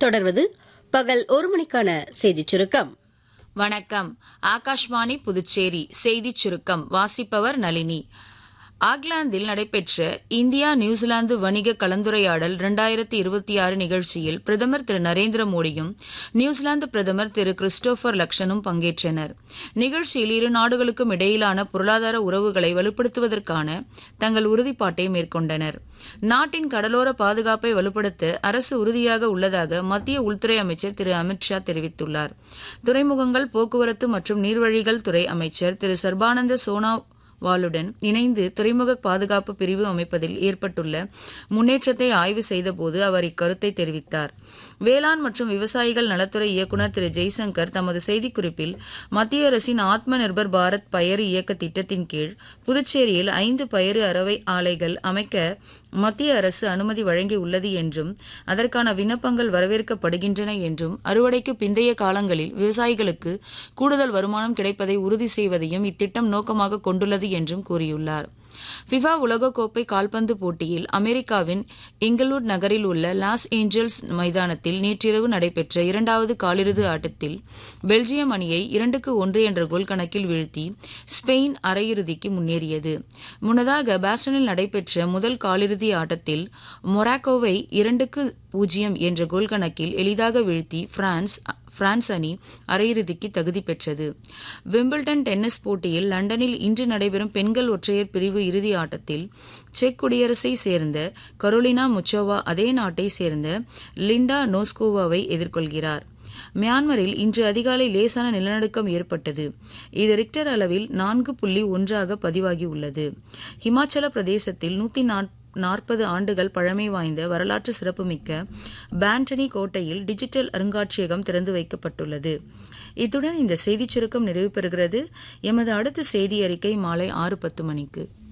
தொடர்வது பகல் ஒரு மணிக்கான செய்திச் சுருக்கம் வணக்கம் ஆகாஷ்வாணி புதுச்சேரி செய்திச் சுருக்கம் வாசிப்பவர் நளினி ஆக்லாந்தில் நடைபெற்ற இந்தியா நியூசிலாந்து வணிக கலந்துரையாடல் இரண்டாயிரத்தி இருபத்தி ஆறு நிகழ்ச்சியில் பிரதமர் திரு நரேந்திர மோடியும் நியூசிலாந்து பிரதமர் திரு கிறிஸ்டோபர் லக்ஷனும் பங்கேற்றனர் நிகழ்ச்சியில் இரு நாடுகளுக்கும் இடையிலான பொருளாதார உறவுகளை வலுப்படுத்துவதற்கான தங்கள் உறுதிப்பாட்டை மேற்கொண்டனர் நாட்டின் கடலோர பாதுகாப்பை வலுப்படுத்த அரசு உறுதியாக உள்ளதாக மத்திய உள்துறை அமைச்சர் திரு அமித்ஷா தெரிவித்துள்ளார் துறைமுகங்கள் போக்குவரத்து மற்றும் நீர்வழிகள் துறை அமைச்சர் திரு சர்பானந்த சோனா வாலுடன் இணைந்து துறைமுக பாதுகாப்பு பிரிவு அமைப்பதில் ஏற்பட்டுள்ள முன்னேற்றத்தை ஆய்வு செய்தபோது அவர் இக்கருத்தை தெரிவித்தார் வேளாண் மற்றும் விவசாயிகள் நலத்துறை இயக்குநர் திரு ஜெய்சங்கர் தமது செய்திக்குறிப்பில் மத்திய அரசின் ஆத்ம நிர்பர் பாரத் பயறு இயக்க திட்டத்தின் கீழ் புதுச்சேரியில் ஐந்து பயறு அறவை ஆலைகள் அமைக்க மத்திய அரசு அனுமதி வழங்கியுள்ளது என்றும் அதற்கான விண்ணப்பங்கள் வரவேற்கப்படுகின்றன என்றும் அறுவடைக்கு பிந்தைய காலங்களில் விவசாயிகளுக்கு கூடுதல் வருமானம் கிடைப்பதை உறுதி செய்வதையும் இத்திட்டம் நோக்கமாக கொண்டுள்ளது என்றும் கூறியுள்ளார் ஃபிஃபா உலகக்கோப்பை கால்பந்து போட்டியில் அமெரிக்காவின் இங்கிலூட் நகரில் உள்ள லாஸ் ஏஞ்சல்ஸ் மைதானத்தில் நேற்றிரவு நடைபெற்ற இரண்டாவது காலிறுதி ஆட்டத்தில் பெல்ஜியம் அணியை இரண்டுக்கு ஒன்று என்ற கோல் கணக்கில் வீழ்த்தி ஸ்பெயின் அரையிறுதிக்கு முன்னேறியது முன்னதாக பாஸ்டனில் நடைபெற்ற முதல் காலிறுதி ஆட்டத்தில் மொராக்கோவை இரண்டுக்கு பூஜ்ஜியம் என்ற கோல் கணக்கில் எளிதாக வீழ்த்தி பிரான்ஸ் பிரான்ஸ் அணி அரையிறுதிக்கு தகுதி பெற்றது விம்பிள்டன் டென்னிஸ் போட்டியில் லண்டனில் இன்று நடைபெறும் பெண்கள் ஒற்றையர் பிரிவு இறுதி ஆட்டத்தில் செக் குடியரசை சேர்ந்த கரோலினா முச்சோவா அதே நாட்டை சேர்ந்த லிண்டா நோஸ்கோவாவை எதிர்கொள்கிறார் மியான்மரில் இன்று அதிகாலை லேசான நிலநடுக்கம் ஏற்பட்டது இது ரிக்டர் அளவில் நான்கு புள்ளி ஒன்றாக பதிவாகியுள்ளது ஹிமாச்சல பிரதேசத்தில் நூத்தி நாற்பது ஆண்டுகள் பழமை வாய்ந்த வரலாற்று சிறப்புமிக்க பேண்டனி கோட்டையில் டிஜிட்டல் அருங்காட்சியகம் திறந்து வைக்கப்பட்டுள்ளது இத்துடன் இந்த செய்திச் சுருக்கம் நிறைவு பெறுகிறது எமது அடுத்த செய்தி அறிக்கை மாலை ஆறு பத்து மணிக்கு